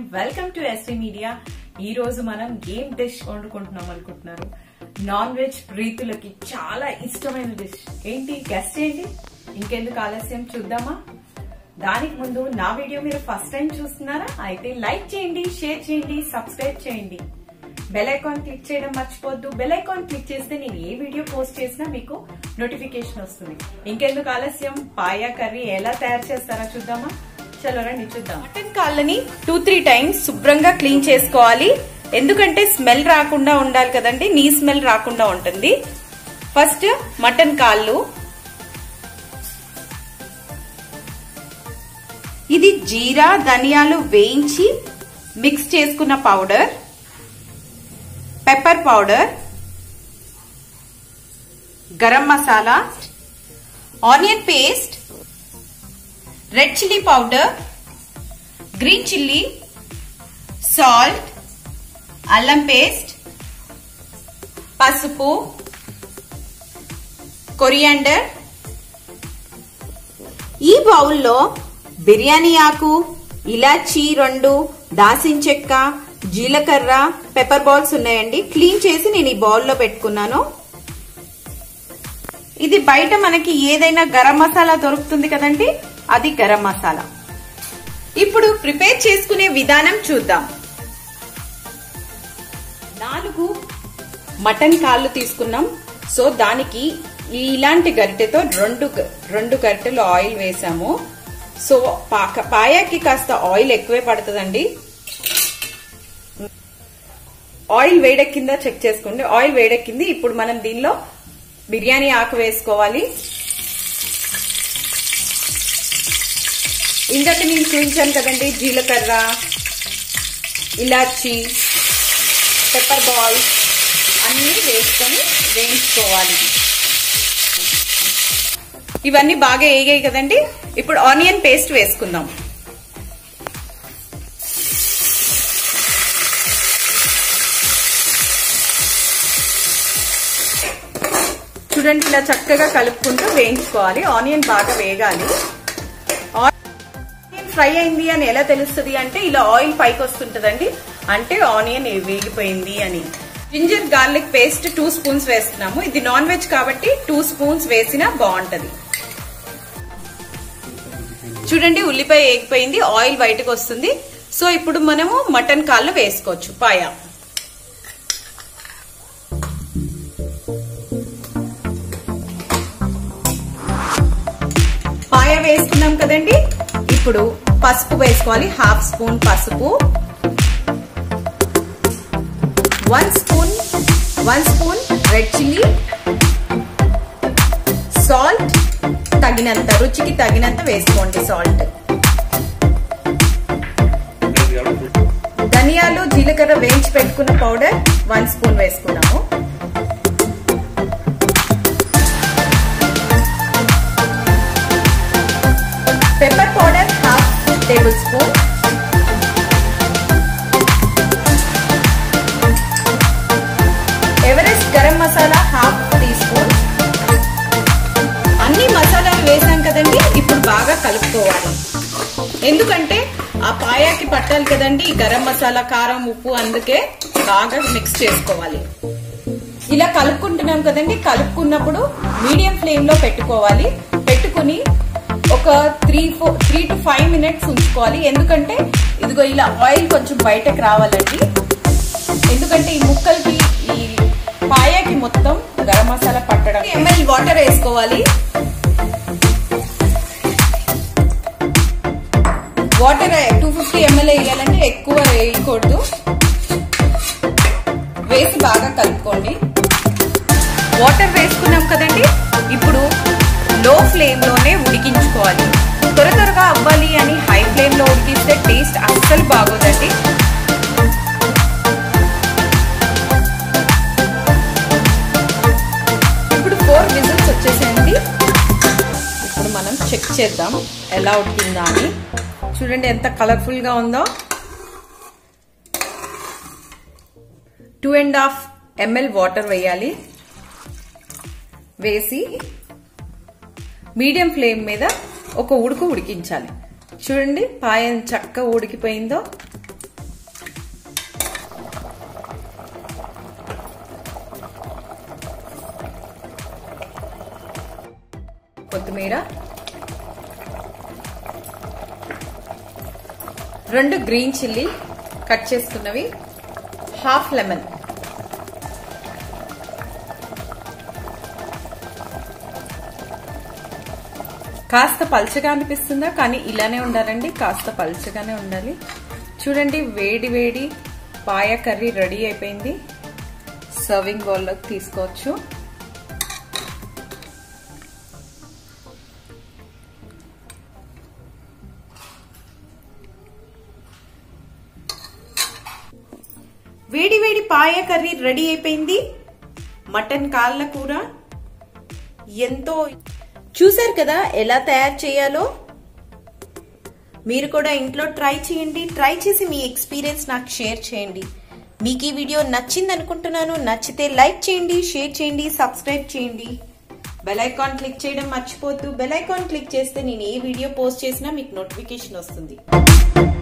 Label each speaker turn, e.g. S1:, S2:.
S1: welcome to SV media ఈ రోజు మనం ఏం డిష్ వండుకుంటున్నాం అనుకుంటున్నారు నాన్ వెజ్ ప్రీతులకి చాలా ఇష్టమైన డిష్ ఏంటి గెస్ట్ ఏంటి ఇంకెందుకు ఆలస్యం చూద్దామా దానికి ముందు నా వీడియో మీరు ఫస్ట్ టైం చూస్తున్నారా అయితే లైక్ చేయండి షేర్ చేయండి సబ్స్క్రైబ్ చేయండి బెల్ ఐకాన్ క్లిక్ చేయడం మర్చిపోద్దు బెల్ ఐకాన్ క్లిక్ చేస్తే నేను ఏ వీడియో పోస్ట్ చేసినా మీకు నోటిఫికేషన్ వస్తుంది ఇంకెందుకు ఆలస్యం పాయా కర్రీ ఎలా తయారు చేస్తారో చూద్దామా చలో రండి చూద్దాం మటన్ కాళ్ళని టూ త్రీ టైమ్స్ శుభ్రంగా క్లీన్ చేసుకోవాలి ఎందుకంటే స్మెల్ రాకుండా ఉండాలి కదండి నీ స్మెల్ రాకుండా ఉంటుంది ఫస్ట్ మటన్ కాళ్ళు ఇది జీరా ధనియాలు వేయించి మిక్స్ చేసుకున్న powder pepper powder garam masala onion paste red chilli powder green chilli salt అల్లం పేస్ట్ పసుపు కొరియాండర్ ఈ బౌల్లో బిర్యానీ ఆకు ఇలాచీ రెండు దాసిన చెక్క జీలకర్ర పెప్పర్ బాల్స్ ఉన్నాయండి క్లీన్ చేసి నేను ఈ బౌల్లో పెట్టుకున్నాను ఇది బయట మనకి ఏదైనా గరం మసాలా దొరుకుతుంది కదండి అది గరం మసాలా ఇప్పుడు ప్రిపేర్ చేసుకునే విధానం చూద్దాం నాలుగు మటన్ కాళ్ళు తీసుకున్నాం సో దానికి ఇలాంటి గరిటెతో రెండు రెండు గరిటెలు ఆయిల్ వేసాము సో పాక పాయాకి కాస్త ఆయిల్ ఎక్కువే పడుతుందండి ఆయిల్ వేడెక్కిందా చెక్ చేసుకోండి ఆయిల్ వేడెక్కింది ఇప్పుడు మనం దీనిలో బిర్యానీ ఆకు వేసుకోవాలి ఇందాక నేను చూపించాను కదండి జీలకర్ర ఇలాచి పెప్పర్ బాల్స్ అన్నీ వేసుకొని వేయించుకోవాలి ఇవన్నీ బాగా వేగాయి కదండి ఇప్పుడు ఆనియన్ పేస్ట్ వేసుకుందాం చూడండి ఇలా చక్కగా కలుపుకుంటూ వేయించుకోవాలి ఆనియన్ బాగా వేగాలి ఆనియన్ ఫ్రై అయింది అని ఎలా తెలుస్తుంది అంటే ఇలా ఆయిల్ పైకి వస్తుంటదండి అంటే ఆనియన్ వేగిపోయింది అని ginger garlic paste two spoons వేస్తున్నాము ఇది నాన్ వెజ్ కాబట్టి టూ స్పూన్స్ వేసినా బాగుంటది చూడండి ఉల్లిపాయ వేగిపోయింది ఆయిల్ బయటకు వస్తుంది సో ఇప్పుడు మనము మటన్ కాళ్ళు వేసుకోవచ్చు పాయా పాయ వేసుకున్నాం కదండి ఇప్పుడు పసుపు వేసుకోవాలి హాఫ్ స్పూన్ పసుపు one spoon one spoon red chilli salt తగినంత రుచికి తగినంత వేసుకోండి సాల్ట్ ధనియాలు జీలకర్ర వేయించి పెట్టుకున్న పౌడర్ వన్ స్పూన్ వేసుకున్నాము pepper powder half table spoon Everest garam masala half tea spoon అన్ని మసాలాలు వేసాం కదండి ఇప్పుడు బాగా కలుపుకోవాలి ఎందుకంటే ఆ పాయాకి పట్టాలి కదండి ఈ గరం మసాలా కారం ఉప్పు అందుకే బాగా మిక్స్ చేసుకోవాలి ఇలా కలుపుకుంటున్నాం కదండి కలుపుకున్నప్పుడు మీడియం ఫ్లేమ్ లో పెట్టుకోవాలి పెట్టుకుని ఒక three four three to five minutes ఉంచుకోవాలి ఎందుకంటే ఇదిగో ఇలా ఆయిల్ కొంచెం బయటకు రావాలండి ఎందుకంటే ఈ ముక్కలకి ఈ పాయాకి మొత్తం గరం మసాలా పట్టడం ఎంఎల్ వాటర్ వేసుకోవాలి వాటర్ టూ ఫిఫ్టీ ఎంఎల్ వేయాలంటే ఎక్కువ వేయకూడదు వేసి బాగా కలుపుకోండి వాటర్ వేసుకున్నాం కదండి ఇప్పుడు లో ఫ్లేమ్ లోనే ఉడికించుకోవాలి త్వర త్వరగా అవ్వాలి అని హై ఫ్లేమ్ లో ఉడికిస్తే టేస్ట్ అస్సలు బాగోదండి ఇప్పుడు ఫోర్ విజిల్స్ వచ్చేసేయండి ఇప్పుడు మనం చెక్ చేద్దాం ఎలా ఉడికిందా అని చూడండి ఎంత కలర్ఫుల్ గా ఉందో two and half ml water వేయాలి వేసి మీడియం ఫ్లేమ్ మీద ఒక ఉడుకు ఉడికించాలి చూడండి పాయం చక్కగా ఉడికిపోయిందో కొత్తిమీర రెండు గ్రీన్ చిల్లీ కట్ చేసుకున్నవి హాఫ్ లెమన్ కాస్త పల్చగా అనిపిస్తుందా కానీ ఇలానే ఉండాలండి కాస్త పల్చగానే ఉండాలి చూడండి వేడి వేడి పాయ కర్రీ రెడీ అయిపోయింది సర్వింగ్ బౌల్లోకి తీసుకోవచ్చు వేడి వేడి పాయ కర్రీ రెడీ అయిపోయింది మటన్ కాళ్ళ కూర ఎంతో చూసారు కదా ఎలా తయారు చేయాలో మీరు కూడా ఇంట్లో ట్రై చేయండి ట్రై చేసి మీ ఎక్స్పీరియన్స్ నాకు షేర్ చేయండి మీకు ఈ వీడియో నచ్చింది అనుకుంటున్నాను నచ్చితే లైక్ చేయండి షేర్ చేయండి సబ్స్క్రైబ్ చేయండి బెల్ ఐకాన్ క్లిక్ చేయడం మర్చిపోద్దు బెల్ ఐకాన్ క్లిక్ చేస్తే నేను ఏ వీడియో పోస్ట్ చేసినా మీకు నోటిఫికేషన్ వస్తుంది